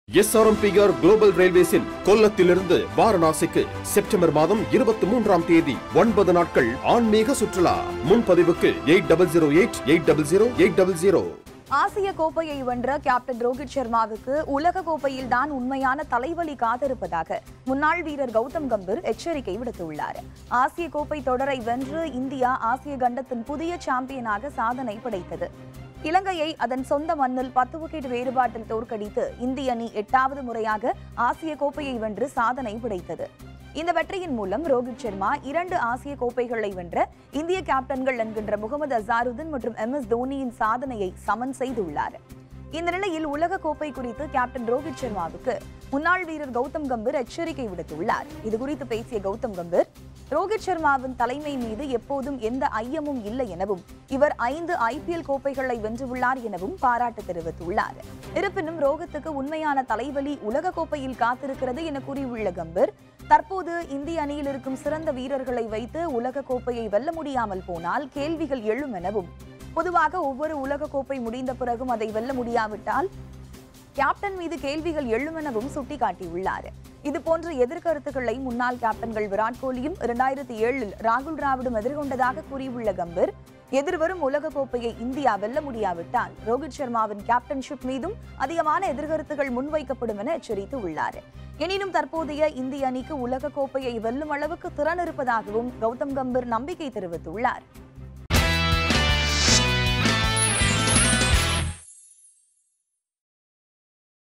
SRMPR global ரயில்வேஸின் கொல்லத்திலிருந்து வாரணாசிக்கு செப்டம்பர் மாதம் இருபத்தி மூன்றாம் தேதி ஒன்பது நாட்கள் ஆன்மீக சுற்றுலா முன்பதிவுக்கு eight double zero eight eight double zero eight double zero ஆசிய கோப்பையை வென்ற கேப்டன் ரோஹித் சர்மாவுக்கு உலக கோப்பையில் தான் உண்மையான தலைவலி காத்திருப்பதாக முன்னாள் வீரர் கௌதம் கம்பீர் எச்சரிக்கை விடுத்துள்ளார் ஆசிய கோப்பை தொடரை வென்று இந்தியா ஆசிய கண்டத்தின் புதிய சாம்பியனாக சாதனை படைத்தது இலங்கையை அதன் சொந்த மண்ணில் பத்து விக்கெட் வேறுபாட்டில் தோற்கடித்து இந்திய அணி எட்டாவது முறையாக ஆசிய கோப்பையை வென்று சாதனை படைத்தது இந்த வெற்றியின் மூலம் ரோஹித் சர்மா இரண்டு ஆசிய கோப்பைகளை வென்ற இந்திய கேப்டன்கள் என்கின்ற முகமது அசாருதீன் மற்றும் எம் எஸ் தோனியின் சாதனையை சமன் செய்துள்ளார் இந்த நிலையில் உலக கோப்பை குறித்து கேப்டன் ரோஹித் சர்மாவுக்கு முன்னாள் வீரர் கௌதம் கம்பீர் எச்சரிக்கை விடுத்துள்ளார் இது குறித்து பேசிய கௌதம் கம்பீர் ரோஹித் சர்மாவின் தலைமை மீது எப்போதும் எந்த ஐயமும் இல்லை எனவும் இவர் ஐந்து ஐபிஎல் கோப்பைகளை வென்றுள்ளார் எனவும் பாராட்டு தெரிவித்துள்ளார் இருப்பினும் ரோஹித்துக்கு உண்மையான தலைவலி உலக கோப்பையில் காத்திருக்கிறது என கூறியுள்ள கம்பீர் தற்போது இந்திய அணியில் இருக்கும் சிறந்த வீரர்களை வைத்து உலக கோப்பையை வெல்ல முடியாமல் போனால் கேள்விகள் எழும் எனவும் பொதுவாக ஒவ்வொரு உலக கோப்பை முடிந்த பிறகும் அதை வெல்ல முடியாவிட்டால் கேப்டன் மீது கேள்விகள் எழும் எனவும் சுட்டிக்காட்டியுள்ளார் இதுபோன்ற எதிர்கருத்துக்களை முன்னாள் கேப்டன்கள் விராட் கோலியும் இரண்டாயிரத்தி ஏழில் ராகுல் டிராவிடும் எதிர்கொண்டதாக கூறியுள்ள கம்பீர் எதிர்வரும் உலக கோப்பையை இந்தியா வெல்ல முடியாவிட்டால் ரோஹித் சர்மாவின் கேப்டன்ஷிப் மீதும் அதிகமான எதிர்கருத்துகள் முன்வைக்கப்படும் என எச்சரித்து உள்ளார் எனினும் தற்போதைய இந்திய அணிக்கு உலக கோப்பையை வெல்லும் அளவுக்கு திறன் இருப்பதாகவும் கௌதம் கம்பீர் நம்பிக்கை தெரிவித்துள்ளார்